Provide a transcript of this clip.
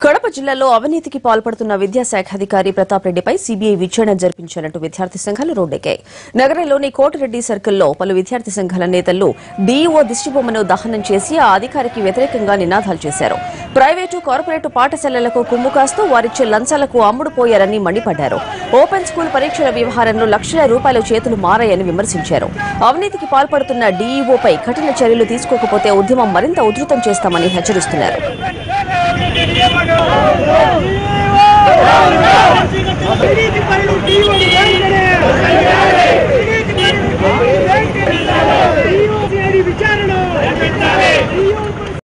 కడప జిల్లాలో అవినీతికి పాల్పడుతున్న విద్యాశాఖ అధికారి ప్రతాప్ రెడ్డిపై సీబీఐ విచారణ జరిపించాలంటూ విద్యార్థి సంఘాలు రోడ్డెక్కాయి నగరంలోని కోటిరెడ్డి సర్కిల్లో పలు విద్యార్థి సంఘాల నేతలు డీఈఓ దిష్టిబొమ్మను దహనం చేసి ఆ అధికారికి వ్యతిరేకంగా నినాదాలు చేశారు ప్రైవేటు కార్పొరేటు పాఠశాలలకు కుమ్ము కాస్తూ వారిచ్చే లంచాలకు అమ్ముడుపోయారని మండిపడ్డారు ఓపెన్ స్కూల్ పరీక్షల వ్యవహారంలో లక్షల రూపాయల చేతులు మారాయని విమర్శించారు అవినీతికి పాల్పడుతున్న డీఈఓపై కఠిన చర్యలు తీసుకోకపోతే ఉద్యమం మరింత ఉధృతం చేస్తామని హెచ్చరిస్తున్నారు